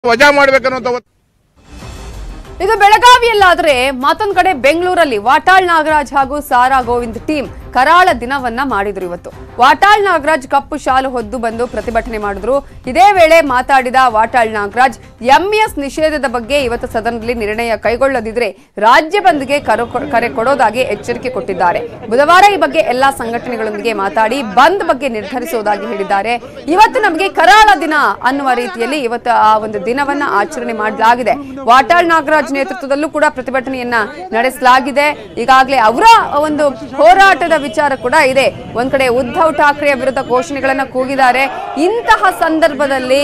ವಜಾ ಮಾಡ್ಬೇಕನ್ನುವಂತ ಒತ್ತು- ಇದು ಬೆಳಗಾವಿಯಲ್ಲಾದ್ರೆ ಮತ್ತೊಂದ್ ಕಡೆ ಬೆಂಗಳೂರಲ್ಲಿ ವಾಟಾಳ್ ನಾಗರಾಜ್ ಹಾಗೂ ಸಾರಾ ಗೋವಿಂದ್ ಟೀಮ್ ಕರಾಳ ದಿನವನ್ನ ಮಾಡಿದ್ರು ಇವತ್ತು ವಾಟಾಳ್ ನಾಗರಾಜ್ ಕಪ್ಪು ಶಾಲು ಹೊದ್ದು ಬಂದು ಪ್ರತಿಭಟನೆ ಮಾಡಿದ್ರು ಇದೇ ವೇಳೆ ಮಾತಾಡಿದ ವಾಟಾಳ್ ನಾಗರಾಜ್ ಎಂಇಎಸ್ ನಿಷೇಧದ ಬಗ್ಗೆ ಇವತ್ತು ಸದನದಲ್ಲಿ ನಿರ್ಣಯ ಕೈಗೊಳ್ಳದಿದ್ರೆ ರಾಜ್ಯ ಬಂದ್ಗೆ ಕರೆ ಕರೆ ಕೊಡೋದಾಗಿ ಎಚ್ಚರಿಕೆ ಕೊಟ್ಟಿದ್ದಾರೆ ಬುಧವಾರ ಈ ಬಗ್ಗೆ ಎಲ್ಲಾ ಸಂಘಟನೆಗಳೊಂದಿಗೆ ಮಾತಾಡಿ ಬಂದ್ ಬಗ್ಗೆ ನಿರ್ಧರಿಸುವುದಾಗಿ ಹೇಳಿದ್ದಾರೆ ಇವತ್ತು ನಮಗೆ ಕರಾಳ ದಿನ ಅನ್ನುವ ರೀತಿಯಲ್ಲಿ ಇವತ್ತು ಆ ಒಂದು ದಿನವನ್ನ ಆಚರಣೆ ಮಾಡಲಾಗಿದೆ ವಾಟಾಳ್ ನಾಗರಾಜ್ ನೇತೃತ್ವದಲ್ಲೂ ಕೂಡ ಪ್ರತಿಭಟನೆಯನ್ನ ನಡೆಸಲಾಗಿದೆ ಈಗಾಗಲೇ ಅವರ ಒಂದು ಹೋರಾಟದ ವಿಚಾರ ಕೂಡ ಇದೆ ಒಂದ್ ಕಡೆ ಉದ್ಧವ್ ಠಾಕ್ರೆ ವಿರುದ್ಧ ಘೋಷಣೆಗಳನ್ನ ಕೂಗಿದ್ದಾರೆ ಇಂತಹ ಸಂದರ್ಭದಲ್ಲಿ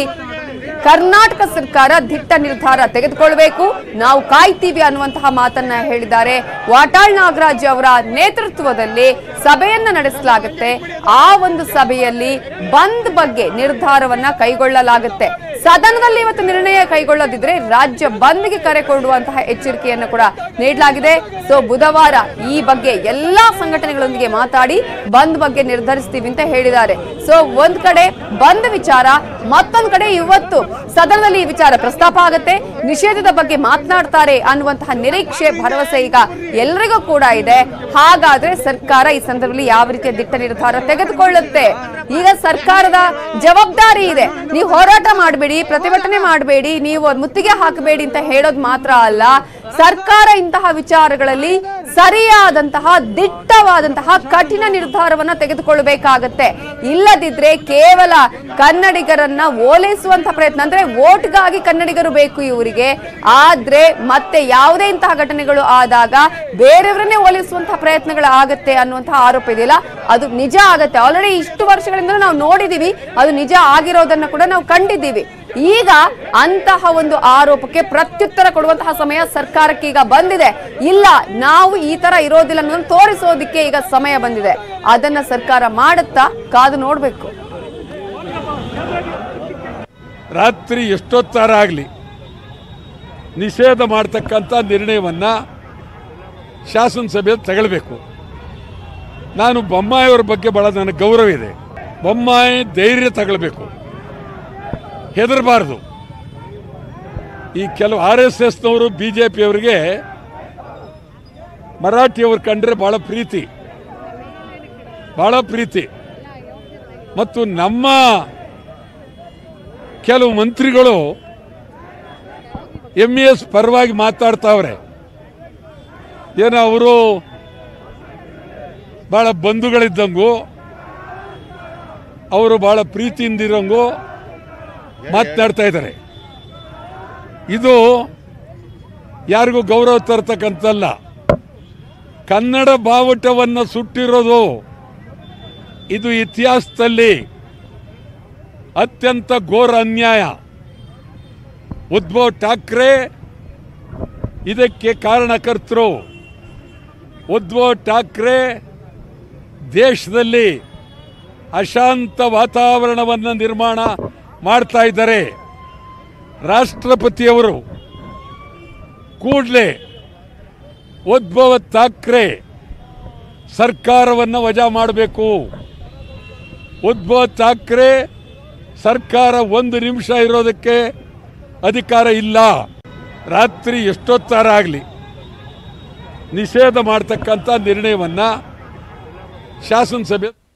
ಕರ್ನಾಟಕ ಸರ್ಕಾರ ದಿಟ್ಟ ನಿರ್ಧಾರ ತೆಗೆದುಕೊಳ್ಬೇಕು ನಾವು ಕಾಯ್ತೀವಿ ಅನ್ನುವಂತಹ ಮಾತನ್ನ ಹೇಳಿದ್ದಾರೆ ವಾಟಾಳ್ ನಾಗರಾಜ್ ಅವರ ನೇತೃತ್ವದಲ್ಲಿ ಸಭೆಯನ್ನ ನಡೆಸಲಾಗುತ್ತೆ ಆ ಒಂದು ಸಭೆಯಲ್ಲಿ ಬಂದ್ ಬಗ್ಗೆ ನಿರ್ಧಾರವನ್ನ ಕೈಗೊಳ್ಳಲಾಗುತ್ತೆ ಸದನದಲ್ಲಿ ಇವತ್ತು ನಿರ್ಣಯ ಕೈಗೊಳ್ಳದಿದ್ರೆ ರಾಜ್ಯ ಬಂದ್ಗೆ ಕರೆ ಕೊಡುವಂತಹ ಎಚ್ಚರಿಕೆಯನ್ನು ಕೂಡ ನೀಡಲಾಗಿದೆ ಸೊ ಬುಧವಾರ ಈ ಬಗ್ಗೆ ಎಲ್ಲಾ ಸಂಘಟನೆಗಳೊಂದಿಗೆ ಮಾತಾಡಿ ಬಂದ್ ಬಗ್ಗೆ ನಿರ್ಧರಿಸ್ತೀವಿ ಅಂತ ಹೇಳಿದ್ದಾರೆ ಸೊ ಒಂದ್ ಕಡೆ ಬಂದ್ ವಿಚಾರ ಮತ್ತೊಂದ್ ಕಡೆ ಇವತ್ತು ಸದನದಲ್ಲಿ ಈ ವಿಚಾರ ಪ್ರಸ್ತಾಪ ಆಗುತ್ತೆ ನಿಷೇಧದ ಬಗ್ಗೆ ಮಾತನಾಡ್ತಾರೆ ಅನ್ನುವಂತಹ ನಿರೀಕ್ಷೆ ಭರವಸೆ ಈಗ ಎಲ್ರಿಗೂ ಕೂಡ ಇದೆ ಹಾಗಾದ್ರೆ ಸರ್ಕಾರ ಈ ಸಂದರ್ಭದಲ್ಲಿ ಯಾವ ರೀತಿಯ ದಿಟ್ಟ ನಿರ್ಧಾರ ತೆಗೆದುಕೊಳ್ಳುತ್ತೆ ಈಗ ಸರ್ಕಾರದ ಜವಾಬ್ದಾರಿ ಇದೆ ನೀವು ಹೋರಾಟ ಮಾಡಬೇಡಿ ಪ್ರತಿಭಟನೆ ಮಾಡಬೇಡಿ ನೀವು ಅದ್ ಮುತ್ತಿಗೆ ಹಾಕಬೇಡಿ ಅಂತ ಹೇಳೋದು ಮಾತ್ರ ಅಲ್ಲ ಸರ್ಕಾರ ಇಂತಹ ವಿಚಾರಗಳಲ್ಲಿ ಸರಿಯಾದಂತಹ ದಿಟ್ಟವಾದಂತಹ ಕಠಿಣ ನಿರ್ಧಾರವನ್ನ ತೆಗೆದುಕೊಳ್ಳಬೇಕಾಗತ್ತೆ ಇಲ್ಲದಿದ್ರೆ ಕೇವಲ ಕನ್ನಡಿಗರನ್ನ ಓಲೈಸುವಂತಹ ಪ್ರಯತ್ನ ಅಂದ್ರೆ ವೋಟ್ಗಾಗಿ ಕನ್ನಡಿಗರು ಬೇಕು ಇವರಿಗೆ ಆದ್ರೆ ಮತ್ತೆ ಯಾವುದೇ ಇಂತಹ ಘಟನೆಗಳು ಆದಾಗ ಬೇರೆಯವರನ್ನೇ ಓಲೈಸುವಂತಹ ಪ್ರಯತ್ನಗಳು ಆಗತ್ತೆ ಅನ್ನುವಂತಹ ಆರೋಪ ಇದೆಯಲ್ಲ ಅದು ನಿಜ ಆಗತ್ತೆ ಆಲ್ರೆಡಿ ಇಷ್ಟು ವರ್ಷಗಳಿಂದ ನಾವು ನೋಡಿದೀವಿ ಅದು ನಿಜ ಆಗಿರೋದನ್ನ ಕೂಡ ನಾವು ಕಂಡಿದ್ದೀವಿ ಈಗ ಅಂತಹ ಒಂದು ಆರೋಪಕ್ಕೆ ಪ್ರತ್ಯುತ್ತರ ಕೊಡುವಂತಹ ಸಮಯ ಸರ್ಕಾರಕ್ಕೆ ಈಗ ಬಂದಿದೆ ಇಲ್ಲ ನಾವು ಈ ತರ ಇರೋದಿಲ್ಲ ಅನ್ನೋದನ್ನ ತೋರಿಸೋದಿಕ್ಕೆ ಈಗ ಸಮಯ ಬಂದಿದೆ ಅದನ್ನ ಸರ್ಕಾರ ಮಾಡುತ್ತಾ ಕಾದು ನೋಡ್ಬೇಕು ರಾತ್ರಿ ಎಷ್ಟೊತ್ತಾರ ಆಗಲಿ ನಿಷೇಧ ಮಾಡ್ತಕ್ಕಂಥ ನಿರ್ಣಯವನ್ನು ಶಾಸನಸಭೆಯಲ್ಲಿ ತಗೊಳ್ಬೇಕು ನಾನು ಬೊಮ್ಮಾಯಿಯವ್ರ ಬಗ್ಗೆ ಭಾಳ ನನಗೆ ಗೌರವ ಇದೆ ಬೊಮ್ಮಾಯಿ ಧೈರ್ಯ ತಗೊಳ್ಬೇಕು ಹೆದರಬಾರ್ದು ಈ ಕೆಲವು ಆರ್ ಎಸ್ ಎಸ್ನವರು ಬಿ ಜೆ ಪಿಯವರಿಗೆ ಮರಾಠಿಯವ್ರು ಕಂಡ್ರೆ ಭಾಳ ಪ್ರೀತಿ ಭಾಳ ಪ್ರೀತಿ ಮತ್ತು ನಮ್ಮ ಕೆಲವು ಮಂತ್ರಿಗಳು ಎಮ್ ಎಸ್ ಪರವಾಗಿ ಮಾತಾಡ್ತಾವ್ರೆ ಏನೋ ಅವರು ಭಾಳ ಬಂಧುಗಳಿದ್ದಂಗೂ ಅವರು ಭಾಳ ಪ್ರೀತಿಯಿಂದಿರಂಗೂ ಮಾತನಾಡ್ತಾ ಇದ್ದಾರೆ ಇದು ಯಾರಿಗೂ ಗೌರವ ತರ್ತಕ್ಕಂಥಲ್ಲ ಕನ್ನಡ ಬಾವುಟವನ್ನು ಸುಟ್ಟಿರೋದು ಇದು ಇತಿಹಾಸದಲ್ಲಿ ಅತ್ಯಂತ ಘೋರ ಅನ್ಯಾಯ ಉದ್ಧವ್ ಠಾಕ್ರೆ ಇದಕ್ಕೆ ಕಾರಣಕರ್ತರು ಉದ್ಧವ್ ಠಾಕ್ರೆ ದೇಶದಲ್ಲಿ ಅಶಾಂತ ವಾತಾವರಣವನ್ನು ನಿರ್ಮಾಣ ಮಾಡ್ತಾ ಇದ್ದಾರೆ ರಾಷ್ಟ್ರಪತಿಯವರು ಕೂಡಲೇ ಉದ್ಭವ ಠಾಕ್ರೆ ಸರ್ಕಾರವನ್ನು ವಜಾ ಮಾಡಬೇಕು ಉದ್ಭವ್ ಠಾಕ್ರೆ ಸರ್ಕಾರ ಒಂದು ನಿಮಿಷ ಇರೋದಕ್ಕೆ ಅಧಿಕಾರ ಇಲ್ಲ ರಾತ್ರಿ ಎಷ್ಟೊತ್ತಾರ ಆಗಲಿ ನಿಷೇಧ ಮಾಡ್ತಕ್ಕಂಥ ನಿರ್ಣಯವನ್ನು ಶಾಸನಸಭೆ